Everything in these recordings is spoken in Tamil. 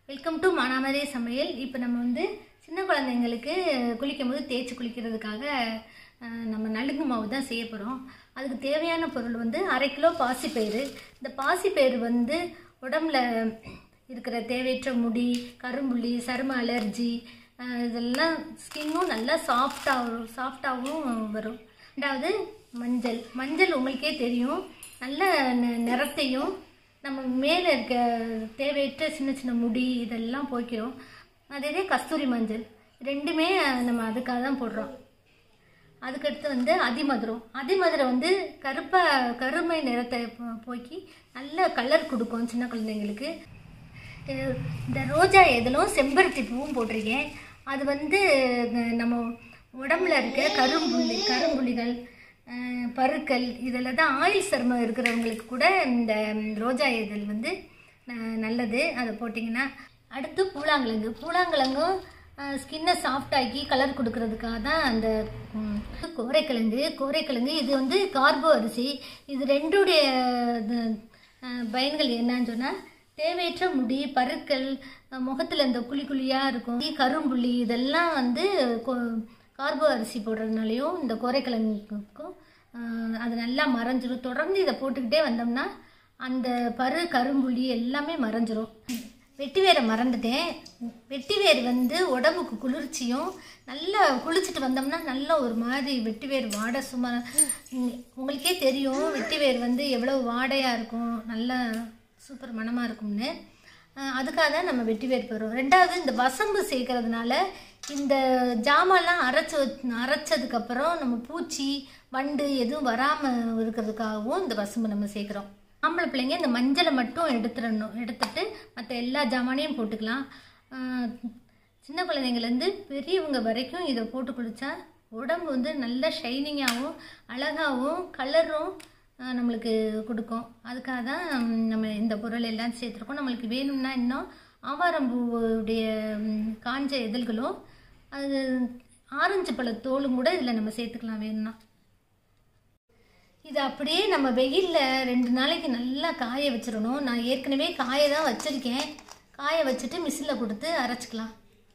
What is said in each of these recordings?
வெல்கம் டு மானாமரே சமையல் இப்போ நம்ம வந்து சின்ன குழந்தைங்களுக்கு குளிக்கும் போது தேய்ச்சி குளிக்கிறதுக்காக அஹ், நம்ம நலுங்கு மாவு தான் செய்ய போகிறோம் அதுக்கு தேவையான பொருள் வந்து அரை கிலோ பாசிப்பயிறு இந்த பாசிப்பயிறு வந்து உடம்புல இருக்கிற தேவையற்ற முடி கரும்புள்ளி சரும அலர்ஜி அஹ், இதெல்லாம் ஸ்கின்னும் நல்லா சாஃப்டாகவும் சாஃப்டாகவும் வரும் ரெண்டாவது மஞ்சள் மஞ்சள் உங்களுக்கே தெரியும் நல்ல நி- நிறத்தையும் நம்ம மேலே இருக்க தேவையற்ற சின்ன சின்ன முடி இதெல்லாம் போய்க்கிறோம் அதே கஸ்தூரி மஞ்சள் ரெண்டுமே அஹ், நம்ம அதுக்காக தான் போடுறோம் அதுக்கடுத்து வந்து அதிமதுரம் அதிமதுரம் வந்து கருப்பை கருமை நிறத்தை போ- போக்கி நல்ல கலர் கொடுக்கும் சின்ன குழந்தைங்களுக்கு அஹ் இந்த ரோஜா எதிலும் செம்பருத்தி பூவும் போட்டிருக்கேன் அது வந்து அஹ், நம்ம உடம்புல இருக்க கரும்புள்ளி கரும்புள்ளிகள் அஹ், பருக்கள் இதில் தான் ஆயில் சருமம் இருக்கிறவங்களுக்கு கூட இந்த ரோஜா இதழ் வந்து அஹ், நல்லது அதை போட்டிங்கன்னா அடுத்து பூலாங்கிழங்கு பூலாங்கிழங்கும் ஸ்கின்னை சாஃப்டாக்கி கலர் கொடுக்கறதுக்காக தான் அந்த ம், கோரைக்கிழங்கு கோரைக்கிழங்கு இது வந்து கார்போ அரிசி இது ரெண்டுடைய இது, அஹ், பயன்கள் என்னன்னு சொன்னால் தேவையற்ற முடி பருக்கள் அஹ், முகத்துல இந்த குழி குழியா இருக்கும் கரும்புள்ளி இதெல்லாம் வந்து கொ- கார்போ அரிசி போடுறதுனாலையும் இந்த கோரைக்கிழங்குக்கும் அஹ், அது நல்லா மறைஞ்சிரும் தொடர்ந்து இதை போட்டுக்கிட்டே வந்தோம்னா அந்த பரு கரும்புள்ளி எல்லாமே மறைஞ்சிரும் வெட்டி வேரை மறந்துட்டேன் வெட்டி வேர் வந்து உடம்புக்கு குளிர்ச்சியும் நல்லா குளிச்சுட்டு வந்தோம்னா நல்லா ஒரு மாதிரி வெட்டி வேர் வாடை சும்மா உம், உங்களுக்கே தெரியும் வெட்டி வேர் வந்து எவ்வளோ வாடையாக இருக்கும் நல்லா சூப்பர் மணமாக இருக்கும்னு அஹ், அதுக்காக தான் நம்ம வெட்டி வேர் போடுறோம் ரெண்டாவது இந்த வசம்பு சேர்க்கறதுனால இந்த ஜாமான்லாம் அரைச்சி அரைச்சதுக்கப்புறம் நம்ம பூச்சி வண்டு எதுவும் வராமல் இருக்கிறதுக்காகவும் இந்த வசம்பு நம்ம சேர்க்குறோம் ஆம்பளை பிள்ளைங்க இந்த மஞ்சளை மட்டும் எடுத்துடணும் எடுத்துட்டு மற்ற எல்லா ஜாமானையும் போட்டுக்கலாம் ஆஹ் சின்ன குழந்தைங்கலேருந்து பெரியவங்க வரைக்கும் இதை போட்டு குளித்தா உடம்பு வந்து நல்ல ஷைனிங்காகவும் அழகாகவும் கலரும் ஆஹ் நம்மளுக்கு கொடுக்கும் அதுக்காக தான் ம், நம்ம இந்த பொருள் எல்லாம் சேர்த்துருக்கோம் நம்மளுக்கு வேணும்னா இன்னும் ஆவாரம்பூவுடைய ம், காஞ்ச இதழ்களும் அது ஆரஞ்சு பழ தோலும் கூட இதில் நம்ம சேர்த்துக்கலாம் வேணும்னா இது அப்படியே நம்ம வெயிலில் ரெண்டு நாளைக்கு நல்லா காய வச்சிடணும் நான் ஏற்கனவே காய தான் வச்சுருக்கேன் காய வச்சுட்டு மிஷினில் கொடுத்து அரைச்சிக்கலாம்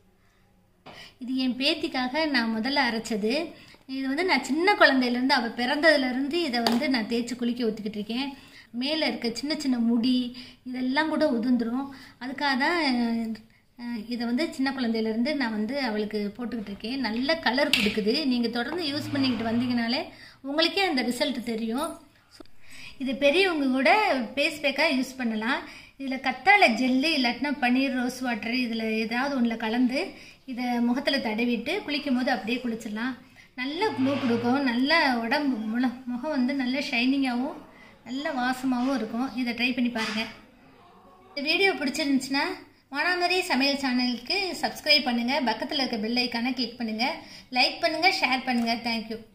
இது என் பேத்திக்காக நான் முதல்ல அரைச்சது இது வந்து நான் சின்ன குழந்தையிலேருந்து அவள் பிறந்ததுலேருந்து இதை வந்து நான் தேய்ச்சி குளிக்க ஊற்றிக்கிட்டு இருக்கேன் மேலே இருக்க சின்ன சின்ன முடி இதெல்லாம் கூட உதிர்ந்துரும் அதுக்காக தான் அஹ், இதை வந்து சின்ன குழந்தையிலேருந்து நான் வந்து அவளுக்கு போட்டுக்கிட்டு இருக்கேன் நல்ல கலர் கொடுக்குது நீங்கள் தொடர்ந்து யூஸ் பண்ணிக்கிட்டு வந்தீங்கனாலே உங்களுக்கே அந்த ரிசல்ட் தெரியும் இது பெரியவங்க கூட பேஸ் பேக்காக யூஸ் பண்ணலாம் இதில் கத்தாழை ஜெல்லு இல்லாட்டினா பன்னீர் ரோஸ் வாட்டர் இதில் ஏதாவது ஒன்றில் கலந்து இதை முகத்தில் தடவிட்டு குளிக்கும் போது அப்படியே குளிச்சிடலாம் நல்ல க்ளோ கொடுக்கும் நல்ல உடம்பு முல முகம் வந்து நல்ல ஷைனிங்காகவும் நல்ல வாசமாகவும் இருக்கும் இதை ட்ரை பண்ணி பாருங்கள் இந்த வீடியோ பிடிச்சிருந்துச்சுன்னா மானாமரி சமையல் சேனலுக்கு சப்ஸ்கிரைப் பண்ணுங்கள் பக்கத்தில் இருக்க பெல் ஐக்கானை கிளிக் பண்ணுங்கள் லைக் பண்ணுங்கள் ஷேர் பண்ணுங்கள் தேங்க்யூ